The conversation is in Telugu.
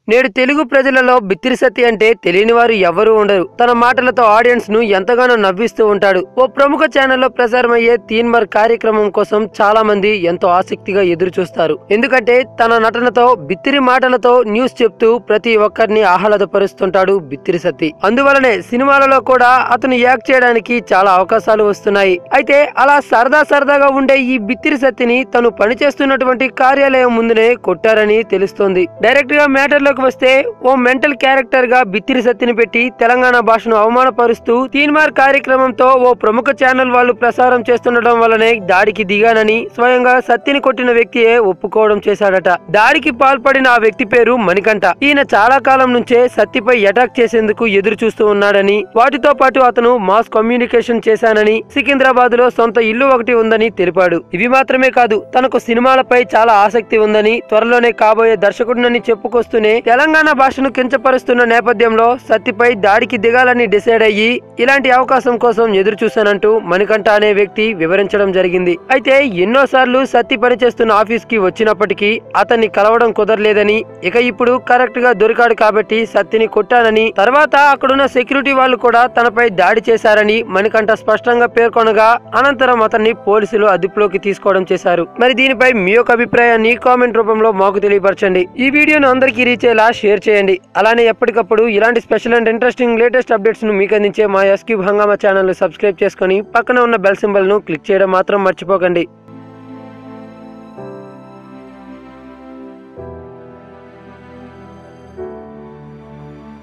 నేడు తెలుగు ప్రజలలో బిత్తిరి సత్తి అంటే తెలియని వారు ఎవరూ ఉండరు తన మాటలతో ఆడియన్స్ ను ఎంతగానో నవ్విస్తూ ఉంటాడు ఓ ప్రముఖ ఛానల్లో ప్రసారమయ్యే తీన్మర్ కార్యక్రమం కోసం చాలా మంది ఎంతో ఆసక్తిగా ఎదురు చూస్తారు ఎందుకంటే తన నటనతో బిత్తిరి మాటలతో న్యూస్ చెప్తూ ప్రతి ఒక్కరిని ఆహ్లాదపరుస్తుంటాడు బిత్తిరి సత్తి అందువలనే సినిమాలలో కూడా అతను యాక్ట్ చేయడానికి చాలా అవకాశాలు వస్తున్నాయి అయితే అలా సరదా సరదాగా ఉండే ఈ బిత్తిరి సత్తిని తను పనిచేస్తున్నటువంటి కార్యాలయం ముందునే కొట్టారని తెలుస్తోంది డైరెక్ట్ గా మ్యాటర్ లోకి వస్తే ఓ మెంటల్ క్యారెక్టర్ గా బిత్తిరి సత్తిని పెట్టి తెలంగాణ భాషను అవమానపరుస్తూ తీన్మార్ కార్యక్రమంతో ఓ ప్రముఖ ఛానల్ వాళ్ళు ప్రసారం చేస్తుండటం వల్లనే దాడికి దిగానని స్వయంగా సత్తిని కొట్టిన వ్యక్తియే ఒప్పుకోవడం చేశాడట దాడికి పాల్పడిన ఆ వ్యక్తి పేరు మణికంఠ ఈయన చాలా కాలం నుంచే సత్తిపై అటాక్ చేసేందుకు ఎదురు చూస్తూ ఉన్నాడని వాటితో పాటు అతను మాస్ కమ్యూనికేషన్ చేశానని సికింద్రాబాద్ లో సొంత ఇల్లు ఒకటి ఉందని తెలిపాడు ఇవి మాత్రమే కాదు తనకు సినిమాలపై చాలా ఆసక్తి ఉందని త్వరలోనే కాబోయే దర్శకుడినని చెప్పుకొస్తూనే తెలంగాణ భాషను కించపరుస్తున్న నేపథ్యంలో సత్తిపై దాడికి దిగాలని డిసైడ్ అయ్యి ఇలాంటి అవకాశం కోసం ఎదురు చూశానంటూ మణికంఠ అనే వ్యక్తి వివరించడం జరిగింది అయితే ఎన్నోసార్లు సత్తి పనిచేస్తున్న ఆఫీస్ కి వచ్చినప్పటికీ అతన్ని కలవడం కుదరలేదని ఇక ఇప్పుడు కరెక్ట్ గా దొరికాడు కాబట్టి సత్తిని కొట్టానని తర్వాత అక్కడున్న సెక్యూరిటీ వాళ్ళు కూడా తనపై దాడి చేశారని మణికంఠ స్పష్టంగా పేర్కొనగా అనంతరం అతన్ని పోలీసులు అదుపులోకి తీసుకోవడం చేశారు మరి దీనిపై మీ యొక్క అభిప్రాయాన్ని కామెంట్ రూపంలో మాకు తెలియపరచండి ఈ వీడియోను అందరికీ రీచ్ అయ్యేలా షేర్ చేయండి అలానే ఎప్పటికప్పుడు ఇలాంటి special and interesting latest updates ను మీకు అందించే మా ఎస్క్యూబ్ హంగామా ఛానల్ సబ్స్క్రైబ్ చేసుకొని పక్కన ఉన్న బెల్ సింబల్ ను క్లిక్ చేయడం మాత్రం మర్చిపోకండి